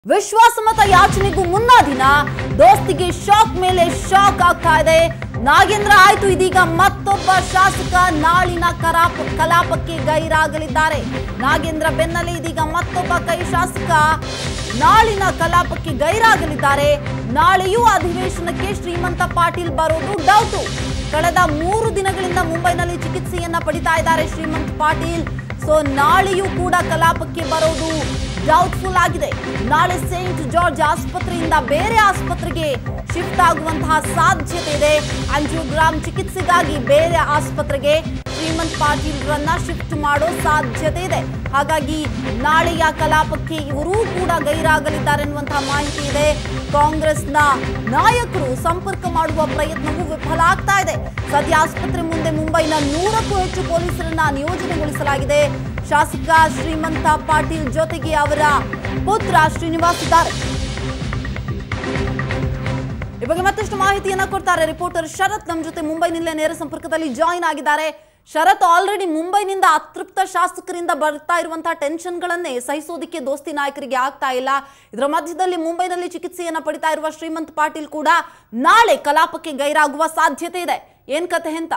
ವಿಶ್ವಾಸಮತ ಯಾಚನೆಗೂ ಮುನ್ನಾ ದಿನ ದೋಸ್ತಿಗೆ ಶಾಕ್ ಮೇಲೆ ಶಾಕ್ ಆಗ್ತಾ ಇದೆ ನಾಗೇಂದ್ರ ಆಯ್ತು ಇದೀಗ ಮತ್ತೊಬ್ಬ ಶಾಸಕ ನಾಳಿನ ಕಲಾಪ ಕಲಾಪಕ್ಕೆ ಗೈರಾಗಲಿದ್ದಾರೆ ನಾಗೇಂದ್ರ ಬೆನ್ನಲ್ಲೇ ಇದೀಗ ಮತ್ತೊಬ್ಬ ಕೈ ಶಾಸಕ ನಾಳಿನ ಕಲಾಪಕ್ಕೆ ಗೈರಾಗಲಿದ್ದಾರೆ ನಾಳೆಯೂ ಅಧಿವೇಶನಕ್ಕೆ ಶ್ರೀಮಂತ ಪಾಟೀಲ್ ಬರೋದು ಡೌಟು ಕಳೆದ ಮೂರು ದಿನಗಳಿಂದ ಮುಂಬೈನಲ್ಲಿ ಚಿಕಿತ್ಸೆಯನ್ನ ಪಡಿತಾ ಇದ್ದಾರೆ ಶ್ರೀಮಂತ್ ಪಾಟೀಲ್ ಸೊ ನಾಳೆಯೂ ಕೂಡ ಕಲಾಪಕ್ಕೆ ಬರೋದು ಡೌಟ್ಫುಲ್ ಆಗಿದೆ ನಾಳೆ ಸೇಂಟ್ ಜಾರ್ಜ್ ಆಸ್ಪತ್ರೆಯಿಂದ ಬೇರೆ ಆಸ್ಪತ್ರೆಗೆ ಶಿಫ್ಟ್ ಆಗುವಂತಹ ಸಾಧ್ಯತೆ ಇದೆ ಆಂಜಿಯೋಗ್ರಾಮ್ ಚಿಕಿತ್ಸೆಗಾಗಿ ಬೇರೆ ಆಸ್ಪತ್ರೆಗೆ ಶ್ರೀಮಂತ್ ಪಾಟೀಲ್ರನ್ನ ಶಿಫ್ಟ್ ಮಾಡೋ ಸಾಧ್ಯತೆ ಇದೆ ಹಾಗಾಗಿ ನಾಳೆಯ ಕಲಾಪಕ್ಕೆ ಇವರೂ ಕೂಡ ಗೈರಾಗಲಿದ್ದಾರೆ ಎನ್ನುವಂತಹ ಮಾಹಿತಿ ಇದೆ ಕಾಂಗ್ರೆಸ್ನ ನಾಯಕರು ಸಂಪರ್ಕ ಮಾಡುವ ಪ್ರಯತ್ನವೂ ವಿಫಲ ಆಗ್ತಾ ಇದೆ ಸದ್ಯ ಆಸ್ಪತ್ರೆ ಮುಂದೆ ಮುಂಬೈನ ನೂರಕ್ಕೂ ಹೆಚ್ಚು ಪೊಲೀಸರನ್ನ ನಿಯೋಜನೆಗೊಳಿಸಲಾಗಿದೆ ಶಾಸಕ ಶ್ರೀಮಂತ ಪಾಟೀಲ್ ಜೊತೆಗೆ ಅವರ ಪುತ್ರ ಶ್ರೀನಿವಾಸ್ ಇದ್ದಾರೆ ಈ ಬಗ್ಗೆ ಮತ್ತಷ್ಟು ಮಾಹಿತಿಯನ್ನ ಕೊಡ್ತಾರೆ ರಿಪೋರ್ಟರ್ ಶರತ್ ನಮ್ಮ ಜೊತೆ ಮುಂಬೈನಿಂದಲೇ ನೇರ ಸಂಪರ್ಕದಲ್ಲಿ ಜಾಯಿನ್ ಆಗಿದ್ದಾರೆ ಶರತ್ ಆಲ್ರೆಡಿ ಮುಂಬೈನಿಂದ ಅತೃಪ್ತ ಶಾಸಕರಿಂದ ಬರ್ತಾ ಇರುವಂತಹ ಟೆನ್ಷನ್ಗಳನ್ನೇ ಸಹಿಸೋದಿಕ್ಕೆ ದೋಸ್ತಿ ನಾಯಕರಿಗೆ ಆಗ್ತಾ ಇಲ್ಲ ಇದರ ಮಧ್ಯದಲ್ಲಿ ಮುಂಬೈನಲ್ಲಿ ಚಿಕಿತ್ಸೆಯನ್ನ ಪಡಿತಾ ಇರುವ ಶ್ರೀಮಂತ್ ಪಾಟೀಲ್ ಕೂಡ ನಾಳೆ ಕಲಾಪಕ್ಕೆ ಗೈರಾಗುವ ಸಾಧ್ಯತೆ ಇದೆ ಏನ್ ಕತೆ ಅಂತ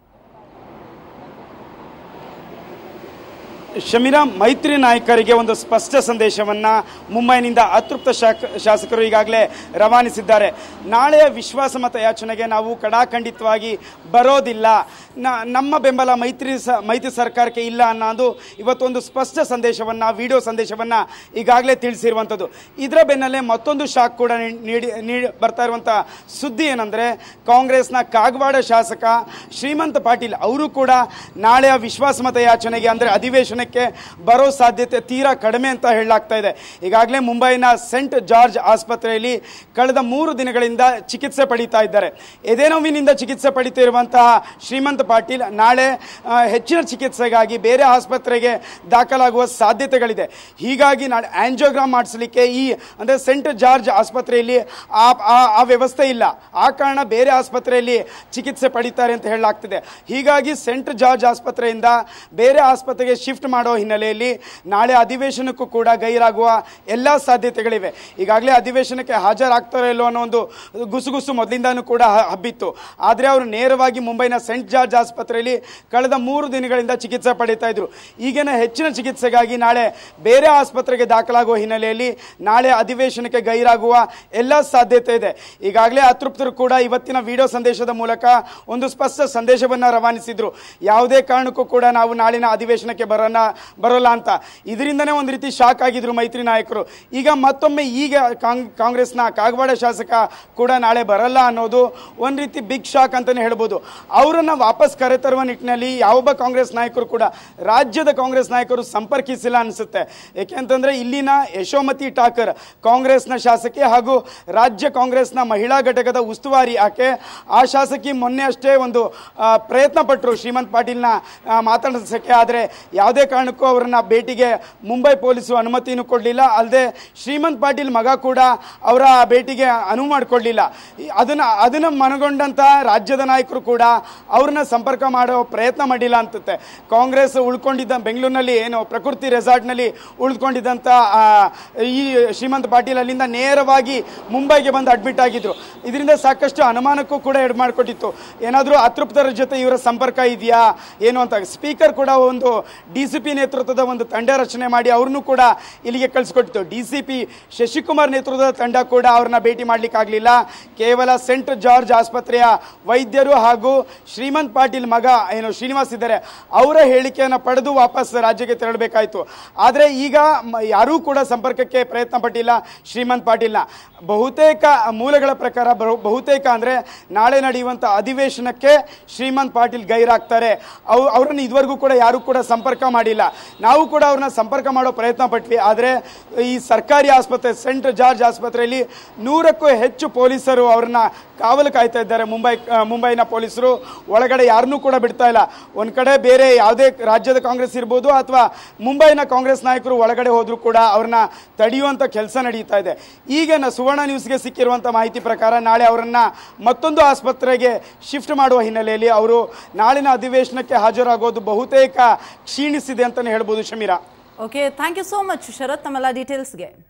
ಶಮೀರಾ ಮೈತ್ರಿ ನಾಯಕರಿಗೆ ಒಂದು ಸ್ಪಷ್ಟ ಸಂದೇಶವನ್ನ ಮುಂಬೈನಿಂದ ಅತೃಪ್ತ ಶಾಕ ಶಾಸಕರು ಈಗಾಗಲೇ ರವಾನಿಸಿದ್ದಾರೆ ನಾಳೆಯ ವಿಶ್ವಾಸಮತ ಯಾಚನೆಗೆ ನಾವು ಕಡಾಖಂಡಿತವಾಗಿ ಬರೋದಿಲ್ಲ ನ- ನಮ್ಮ ಬೆಂಬಲ ಮೈತ್ರಿ ಸ ಮೈತ್ರಿ ಸರ್ಕಾರಕ್ಕೆ ಇಲ್ಲ ಅನ್ನೋದು ಇವತ್ತೊಂದು ಸ್ಪಷ್ಟ ಸಂದೇಶವನ್ನ ವಿಡಿಯೋ ಸಂದೇಶವನ್ನ ಈಗಾಗಲೇ ತಿಳಿಸಿರುವಂಥದ್ದು ಇದರ ಬೆನ್ನಲ್ಲೇ ಮತ್ತೊಂದು ಶಾಕ್ ಕೂಡ ನೀ- ನೀಡಿ ನೀಡಿ ಬರ್ತಾ ಇರುವಂಥ ಸುದ್ದಿ ಏನಂದ್ರೆ ಕಾಂಗ್ರೆಸ್ನ ಕಾಗವಾಡ ಶಾಸಕ ಶ್ರೀಮಂತ ಪಾಟೀಲ್ ಅವರು ಕೂಡ ನಾಳೆಯ ವಿಶ್ವಾಸಮತ ಯಾಚನೆಗೆ ಅಂದ್ರೆ ಅಧಿವೇಶನಕ್ಕೆ ಬರೋ ಸಾಧ್ಯತೆ ತೀರಾ ಕಡಿಮೆ ಅಂತ ಹೇಳಲಾಗ್ತಾ ಇದೆ ಈಗಾಗಲೇ ಮುಂಬೈನ ಸೆಂಟ್ ಜಾರ್ಜ್ ಆಸ್ಪತ್ರೆಯಲ್ಲಿ ಕಳೆದ ಮೂರು ದಿನಗಳಿಂದ ಚಿಕಿತ್ಸೆ ಪಡೀತಾ ಇದ್ದಾರೆ ಎದೆನೋವಿನಿಂದ ಚಿಕಿತ್ಸೆ ಪಡಿತಿರುವಂತಹ ಶ್ರೀಮಂತ ಪಾಟೀಲ್ ನಾಳೆ ಆ, ಹೆಚ್ಚಿನ ಚಿಕಿತ್ಸೆಗಾಗಿ ಬೇರೆ ಆಸ್ಪತ್ರೆಗೆ ದಾಖಲಾಗುವ ಸಾಧ್ಯತೆಗಳಿದೆ ಹೀಗಾಗಿ ನಾಳೆ ಆಂಜಿಯೋಗ್ರಾಮ್ ಮಾಡಿಸಲಿಕ್ಕೆ ಈ ಅಂದರೆ ಸೆಂಟ್ ಜಾರ್ಜ್ ಆಸ್ಪತ್ರೆಯಲ್ಲಿ ಆ ಆ- ಆ ವ್ಯವಸ್ಥೆ ಇಲ್ಲ ಆ ಕಾರಣ ಬೇರೆ ಆಸ್ಪತ್ರೆಯಲ್ಲಿ ಚಿಕಿತ್ಸೆ ಪಡಿತಾರೆ ಅಂತ ಹೇಳಲಾಗ್ತಿದೆ ಹೀಗಾಗಿ ಸೆಂಟ್ ಜಾರ್ಜ್ ಆಸ್ಪತ್ರೆಯಿಂದ ಬೇರೆ ಆಸ್ಪತ್ರೆಗೆ ಶಿಫ್ಟ್ ಮಾಡೋ ಹಿನ್ನೆಲೆಯಲ್ಲಿ ನಾಳೆ ಅಧಿವೇಶನಕ್ಕೂ ಕೂಡ ಗೈರಾಗುವ ಎಲ್ಲ ಸಾಧ್ಯತೆಗಳಿವೆ ಈಗಾಗಲೇ ಅಧಿವೇಶನಕ್ಕೆ ಹಾಜರಾಗ್ತಾರೋ ಇಲ್ಲೋ ಅನ್ನೋ ಒಂದು ಗುಸುಗುಸು ಮೊದಲಿಂದಾನೂ ಕೂಡ ಹ- ಹಬ್ಬಿತ್ತು ಆದರೆ ಅವರು ನೇರವಾಗಿ ಮುಂಬೈನ ಸೆಂಟ್ ಜಾರ್ಜ್ ಆಸ್ಪತ್ರೆಯಲ್ಲಿ ಕಳೆದ ಮೂರು ದಿನಗಳಿಂದ ಚಿಕಿತ್ಸೆ ಪಡೀತಾ ಇದ್ರು ಈಗಿನ ಹೆಚ್ಚಿನ ಚಿಕಿತ್ಸೆಗಾಗಿ ನಾಳೆ ಬೇರೆ ಆಸ್ಪತ್ರೆಗೆ ದಾಖಲಾಗುವ ಹಿನ್ನೆಲೆಯಲ್ಲಿ ನಾಳೆ ಅಧಿವೇಶನಕ್ಕೆ ಗೈರಾಗುವ ಎಲ್ಲ ಸಾಧ್ಯತೆ ಇದೆ ಈಗಾಗಲೇ ಅತೃಪ್ತರು ಕೂಡ ಇವತ್ತಿನ ವಿಡಿಯೋ ಸಂದೇಶದ ಮೂಲಕ ಒಂದು ಸ್ಪಷ್ಟ ಸಂದೇಶವನ್ನ ರವಾನಿಸಿದ್ರು ಯಾವುದೇ ಕಾರಣಕ್ಕೂ ಕೂಡ ನಾವು ನಾಳಿನ ಅಧಿವೇಶನಕ್ಕೆ ಬರೋಣ ಬರೋಲ್ಲ ಅಂತ ಇದರಿಂದನೇ ಒಂದು ರೀತಿ ಶಾಕ್ ಆಗಿದ್ರು ಮೈತ್ರಿ ನಾಯಕರು ಈಗ ಮತ್ತೊಮ್ಮೆ ಈಗ ಕಾಂಗ್ ಕಾಂಗ್ರೆಸ್ನ ಕಾಗವಾಡ ಶಾಸಕ ಕೂಡ ನಾಳೆ ಬರಲ್ಲ ಅನ್ನೋದು ಒಂದು ರೀತಿ ಬಿಗ್ ಶಾಕ್ ಅಂತಾನೆ ಹೇಳ್ಬೋದು ಅವರನ್ನ ವಾಪಸ್ ಕರೆತರುವ ನಿಟ್ಟಿನಲ್ಲಿ ಯಾವೊಬ್ಬ ಕಾಂಗ್ರೆಸ್ ನಾಯಕರು ಕೂಡ ರಾಜ್ಯದ ಕಾಂಗ್ರೆಸ್ ನಾಯಕರು ಸಂಪರ್ಕಿಸಿಲ್ಲ ಅನಿಸುತ್ತೆ ಯಾಕೆಂತಂದ್ರೆ ಇಲ್ಲಿನ ಯಶೋಮತಿ ಠಾಕರ್ ಕಾಂಗ್ರೆಸ್ನ ಶಾಸಕಿ ಹಾಗೂ ರಾಜ್ಯ ಕಾಂಗ್ರೆಸ್ನ ಮಹಿಳಾ ಘಟಕದ ಉಸ್ತುವಾರಿ ಆಕೆ ಆ ಶಾಸಕಿ ಮೊನ್ನೆ ಅಷ್ಟೇ ಒಂದು ಆ, ಪ್ರಯತ್ನ ಪಟ್ಟರು ಶ್ರೀಮಂತ್ ಪಾಟೀಲ್ನ ಆ, ಮಾತಾಡಿಸಕ್ಕೆ ಆದರೆ ಯಾವುದೇ ಕಾರಣಕ್ಕೂ ಅವರನ್ನ ಭೇಟಿಗೆ ಮುಂಬೈ ಪೊಲೀಸರು ಅನುಮತಿನೂ ಕೊಡಲಿಲ್ಲ ಅಲ್ಲದೆ ಶ್ರೀಮಂತ್ ಪಾಟೀಲ್ ಮಗ ಕೂಡ ಅವರ ಭೇಟಿಗೆ ಅನುವು ಮಾಡಿಕೊಡ್ಲಿಲ್ಲ ಈ- ಅದನ್ನ ಅದನ್ನ ಮನಗೊಂಡಂತ ರಾಜ್ಯದ ನಾಯಕರು ಕೂಡ ಅವ್ರನ್ನ ಸಂಪರ್ಕ ಮಾಡೋ ಪ್ರಯತ್ನ ಮಾಡಿಲ್ಲ ಅಂತತೆ ಕಾಂಗ್ರೆಸ್ ಉಳ್ಕೊಂಡಿದ್ದ ಬೆಂಗಳೂರಿನಲ್ಲಿ ಏನು ಪ್ರಕೃತಿ ರೆಸಾರ್ಟ್ನಲ್ಲಿ ಉಳ್ಕೊಂಡಿದ್ದಂಥ ಆ, ಈ ಶ್ರೀಮಂತ್ ಪಾಟೀಲ್ ಅಲ್ಲಿಂದ ನೇರವಾಗಿ ಮುಂಬೈಗೆ ಬಂದು ಅಡ್ಮಿಟ್ ಆಗಿದ್ರು ಇದರಿಂದ ಸಾಕಷ್ಟು ಅನುಮಾನಕ್ಕೂ ಕೂಡ ಎಡ್ ಮಾಡಿಕೊಟ್ಟಿತ್ತು ಏನಾದರೂ ಅತೃಪ್ತರ ಜೊತೆ ಇವರ ಸಂಪರ್ಕ ಇದೆಯಾ ಏನು ಅಂತ ಸ್ಪೀಕರ್ ಕೂಡ ಒಂದು ಡಿ ಸಿ ಪಿ ನೇತೃತ್ವದ ಒಂದು ತಂಡ ರಚನೆ ಮಾಡಿ ಅವ್ರನ್ನೂ ಕೂಡ ಇಲ್ಲಿಗೆ ಕಳಿಸ್ಕೊಟ್ಟಿತ್ತು ಡಿ ಸಿ ಪಿ ಶಶಿಕುಮಾರ್ ನೇತೃತ್ವದ ತಂಡ ಕೂಡ ಅವ್ರನ್ನ ಭೇಟಿ ಮಾಡ್ಲಿಕ್ಕಾಗಲಿಲ್ಲ ಕೇವಲ ಸೆಂಟ್ ಜಾರ್ಜ್ ಆಸ್ಪತ್ರೆಯ ವೈದ್ಯರು ಹಾಗೂ ಶ್ರೀಮಂತ್ ಪಾಟೀಲ್ ಮಗ ಏನು ಶ್ರೀನಿವಾಸ್ ಇದ್ದಾರೆ ಅವರ ಹೇಳಿಕೆಯನ್ನು ಪಡೆದು ವಾಪಸ್ ರಾಜ್ಯಕ್ಕೆ ತೆರಳಬೇಕಾಯಿತು ಆದರೆ ಈಗ ಮ- ಯಾರೂ ಕೂಡ ಸಂಪರ್ಕಕ್ಕೆ ಪ್ರಯತ್ನ ಪಟ್ಟಿಲ್ಲ ಶ್ರೀಮಂತ್ ಪಾಟೀಲ್ನ ಬಹುತೇಕ ಮೂಲಗಳ ಪ್ರಕಾರ ಬಹು- ಬಹುತೇಕ ಅಂದರೆ ನಾಳೆ ನಡೆಯುವಂಥ ಅಧಿವೇಶನಕ್ಕೆ ಶ್ರೀಮಂತ್ ಪಾಟೀಲ್ ಗೈರಾಗ್ತಾರೆ ಅವು ಅವರನ್ನು ಇದುವರೆಗೂ ಕೂಡ ಯಾರೂ ಕೂಡ ಸಂಪರ್ಕ ಮಾಡಿಲ್ಲ ನಾವು ಕೂಡ ಅವ್ರನ್ನ ಸಂಪರ್ಕ ಮಾಡೋ ಪ್ರಯತ್ನ ಪಟ್ವಿ ಆದರೆ ಈ ಸರ್ಕಾರಿ ಆಸ್ಪತ್ರೆ ಸೆಂಟ್ ಜಾರ್ಜ್ ಆಸ್ಪತ್ರೆಯಲ್ಲಿ ನೂರಕ್ಕೂ ಹೆಚ್ಚು ಪೊಲೀಸರು ಅವ್ರನ್ನ ಕಾವಲು ಕಾಯ್ತಾ ಇದ್ದಾರೆ ಮುಂಬೈ ಆ, ಮುಂಬೈನ ಪೊಲೀಸರು ಒಳಗಡೆ ಯಾರನ್ನೂ ಕೂಡ ಬಿಡ್ತಾ ಇಲ್ಲ ಒಂದು ಕಡೆ ಬೇರೆ ಯಾವುದೇ ರಾಜ್ಯದ ಕಾಂಗ್ರೆಸ್ ಇರ್ಬೋದು ಅಥವಾ ಮುಂಬೈನ ಕಾಂಗ್ರೆಸ್ ನಾಯಕರು ಒಳಗಡೆ ಹೋದರೂ ಕೂಡ ಅವ್ರನ್ನ ತಡೆಯುವಂಥ ಕೆಲಸ ನಡೀತಾ ಇದೆ ಈಗ ನ- ಸುವರ್ಣ ನ್ಯೂಸ್ಗೆ ಸಿಕ್ಕಿರುವಂಥ ಮಾಹಿತಿ ಪ್ರಕಾರ ನಾಳೆ ಅವರನ್ನ ಮತ್ತೊಂದು ಆಸ್ಪತ್ರೆಗೆ ಶಿಫ್ಟ್ ಮಾಡುವ ಹಿನ್ನೆಲೆಯಲ್ಲಿ ಅವರು ನಾಳಿನ ಅಧಿವೇಶನಕ್ಕೆ ಹಾಜರಾಗೋದು ಬಹುತೇಕ ಕ್ಷೀಣಿಸಿದೆ ಅಂತಲೇ ಹೇಳ್ಬೋದು Shameera okay thank you so much Sharath ತಮ್ಮೆಲ್ಲ ಡೀಟೇಲ್ಸ್ಗೆ